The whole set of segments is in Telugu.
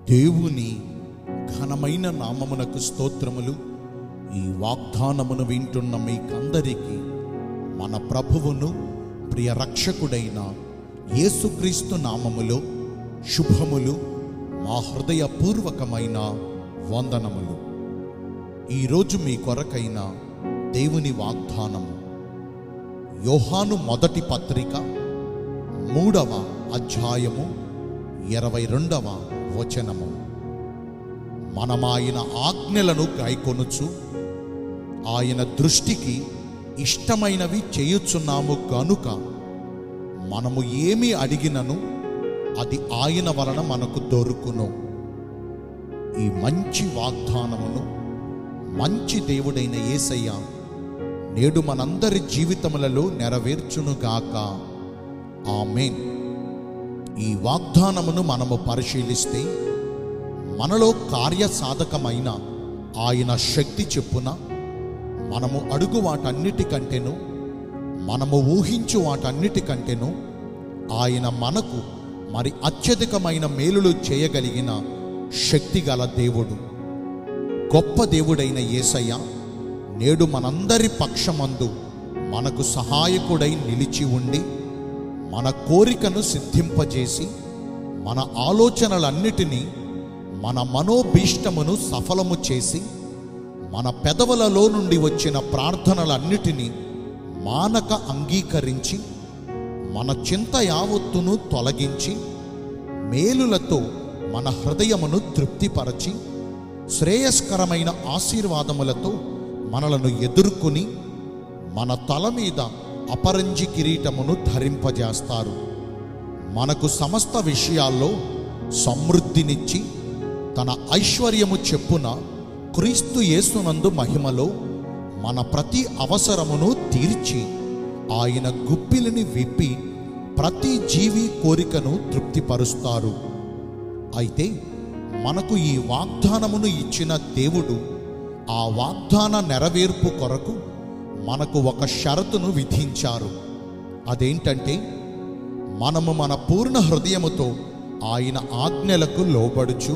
దేవుని ఘనమైన నామమునకు స్తోత్రములు ఈ వాగ్దానమును వింటున్న మీకందరికీ మన ప్రభువును ప్రియ రక్షకుడైన యేసుక్రీస్తు నామములో శుభములు మా హృదయపూర్వకమైన వందనములు ఈరోజు మీ కొరకైన దేవుని వాగ్దానము యోహాను మొదటి పత్రిక మూడవ అధ్యాయము ఇరవై రెండవ వచనము మనమాయన ఆజ్ఞలను గాయకొనుచు ఆయన దృష్టికి ఇష్టమైనవి చేయుచున్నాము గనుక మనము ఏమి అడిగినను అది ఆయన వలన మనకు దొరుకును ఈ మంచి వాగ్దానమును మంచి దేవుడైన యేసయ్య నేడు మనందరి జీవితములలో నెరవేర్చునుగాక ఆమేన్ ఈ వాగ్దానమును మనము పరిశీలిస్తే మనలో కార్యసాధకమైన ఆయన శక్తి చెప్పున మనము అడుగు వాటన్నిటికంటేను మనము ఊహించు వాటన్నిటికంటేను ఆయన మనకు మరి అత్యధికమైన మేలులు చేయగలిగిన శక్తి గల దేవుడు గొప్ప దేవుడైన యేసయ్య నేడు మనందరి పక్షమందు మనకు సహాయకుడై నిలిచి ఉండి మన కోరికను సిద్ధింపజేసి మన ఆలోచనలన్నిటినీ మన మనోభీష్టమును సఫలము చేసి మన పెదవులలో నుండి వచ్చిన ప్రార్థనలన్నిటినీ మానక అంగీకరించి మన చింత యావత్తును తొలగించి మేలులతో మన హృదయమును తృప్తిపరచి శ్రేయస్కరమైన ఆశీర్వాదములతో మనలను ఎదుర్కొని మన తల మీద అపరంజి కిరీటమును ధరింపజేస్తారు మనకు సమస్త విషయాల్లో సమృద్ధినిచ్చి తన ఐశ్వర్యము చెప్పున క్రీస్తు యేసునందు మహిమలో మన ప్రతి అవసరమును తీర్చి ఆయన గుప్పిలిని విప్పి ప్రతి జీవి కోరికను తృప్తిపరుస్తారు అయితే మనకు ఈ వాగ్దానమును ఇచ్చిన దేవుడు ఆ వాగ్దాన నెరవేర్పు కొరకు మనకు ఒక షరతును విధించారు అదేంటంటే మనము మన పూర్ణ హృదయముతో ఆయన ఆజ్ఞలకు లోబడుచు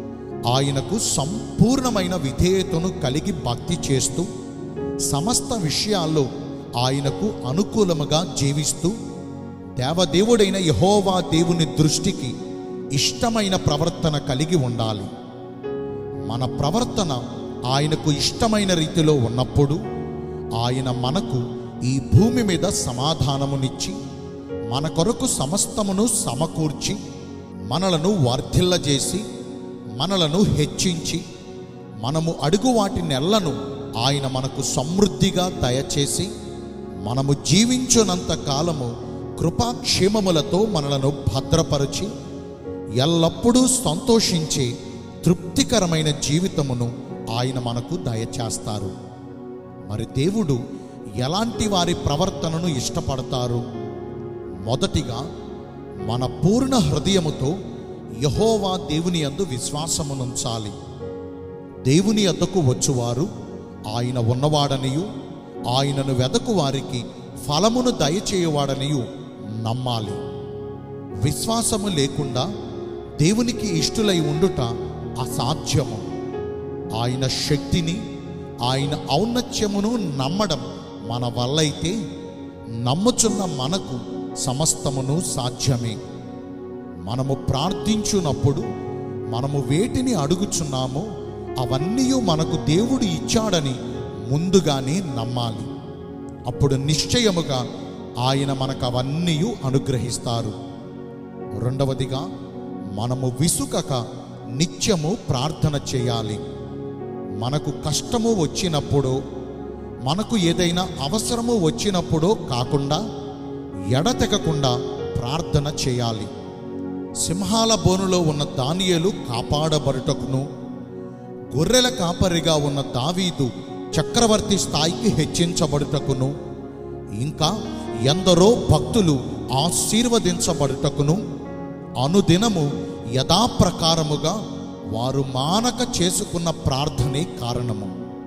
ఆయనకు సంపూర్ణమైన విధేయతను కలిగి భక్తి చేస్తూ సమస్త విషయాల్లో ఆయనకు అనుకూలముగా జీవిస్తూ దేవదేవుడైన యహోవా దేవుని దృష్టికి ఇష్టమైన ప్రవర్తన కలిగి ఉండాలి మన ప్రవర్తన ఆయనకు ఇష్టమైన రీతిలో ఉన్నప్పుడు ఆయన మనకు ఈ భూమి మీద సమాధానమునిచ్చి మన కొరకు సమస్తమును సమకూర్చి మనలను వర్ధిల్లజేసి మనలను హెచ్చించి మనము అడుగు వాటి నెల్లను ఆయన మనకు సమృద్ధిగా దయచేసి మనము జీవించునంత కాలము కృపాక్షేమములతో మనలను భద్రపరిచి ఎల్లప్పుడూ సంతోషించే తృప్తికరమైన జీవితమును ఆయన మనకు దయచేస్తారు మరి దేవుడు ఎలాంటి వారి ప్రవర్తనను ఇష్టపడతారు మొదటిగా మన పూర్ణ హృదయముతో యహోవా దేవుని యందు విశ్వాసమునుంచాలి దేవుని యొద్దకు వచ్చువారు ఆయన ఉన్నవాడనియు ఆయనను వెదకు వారికి ఫలమును దయచేయవాడనియు నమ్మాలి విశ్వాసము లేకుండా దేవునికి ఇష్టులై ఉండుట అసాధ్యము ఆయన శక్తిని ఆయన ఔన్నత్యమును నమ్మడం మన వల్లైతే నమ్ముచున్న మనకు సమస్తమును సాధ్యమే మనము ప్రార్థించున్నప్పుడు మనము వేటిని అడుగుచున్నామో అవన్నీ మనకు దేవుడు ఇచ్చాడని ముందుగానే నమ్మాలి అప్పుడు నిశ్చయముగా ఆయన మనకు అవన్నీ అనుగ్రహిస్తారు రెండవదిగా మనము విసుకక నిత్యము ప్రార్థన చేయాలి మనకు కష్టము వచ్చినప్పుడు మనకు ఏదైనా అవసరము వచ్చినప్పుడో కాకుండా ఎడతెగకుండా ప్రార్థన చేయాలి సింహాల బోనులో ఉన్న దానియేలు కాపాడబడుటకును గొర్రెల కాపరిగా ఉన్న దావీదు చక్రవర్తి స్థాయికి హెచ్చించబడుటకును ఇంకా ఎందరో భక్తులు ఆశీర్వదించబడుటకును అనుదినము యథాప్రకారముగా వారు మానక చేసుకున్న ప్రార్థనే కారణము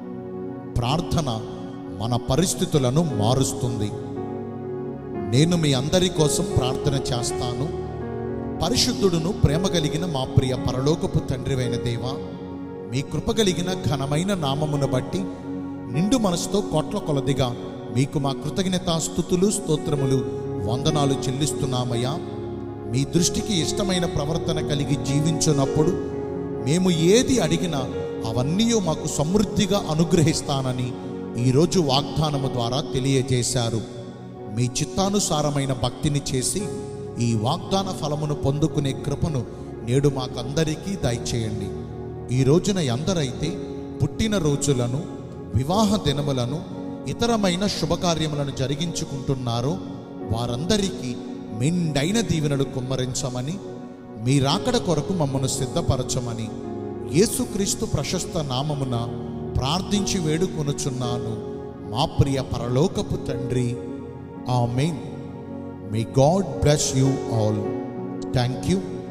ప్రార్థన మన పరిస్థితులను మారుస్తుంది నేను మీ అందరి కోసం ప్రార్థన చేస్తాను పరిశుద్ధుడును ప్రేమ కలిగిన మా ప్రియ పరలోకపు తండ్రివైన దేవా మీ కృప కలిగిన ఘనమైన నామమును బట్టి నిండు మనసుతో కోట్ల కొలదిగా మీకు మా కృతజ్ఞతాస్థుతులు స్తోత్రములు వందనాలు చెల్లిస్తున్నామయ్యా మీ దృష్టికి ఇష్టమైన ప్రవర్తన కలిగి జీవించున్నప్పుడు మేము ఏది అడిగినా అవన్నీ మాకు సమృద్ధిగా అనుగ్రహిస్తానని ఈరోజు వాగ్దానము ద్వారా తెలియజేశారు మీ చిత్తానుసారమైన భక్తిని చేసి ఈ వాగ్దాన ఫలమును పొందుకునే కృపను నేడు మాకందరికీ దయచేయండి ఈ రోజున ఎందరైతే పుట్టిన రోజులను వివాహ దినములను ఇతరమైన శుభకార్యములను జరిగించుకుంటున్నారో వారందరికీ మెండైన దీవెనలు కుమ్మరించమని మీ రాకడ కొరకు మమ్మను సిద్ధపరచమని యేసుక్రీస్తు ప్రశస్త నామమున ప్రార్థించి వేడుకొనుచున్నాను మా ప్రియ పరలోకపు తండ్రి amen may God bless you all thank you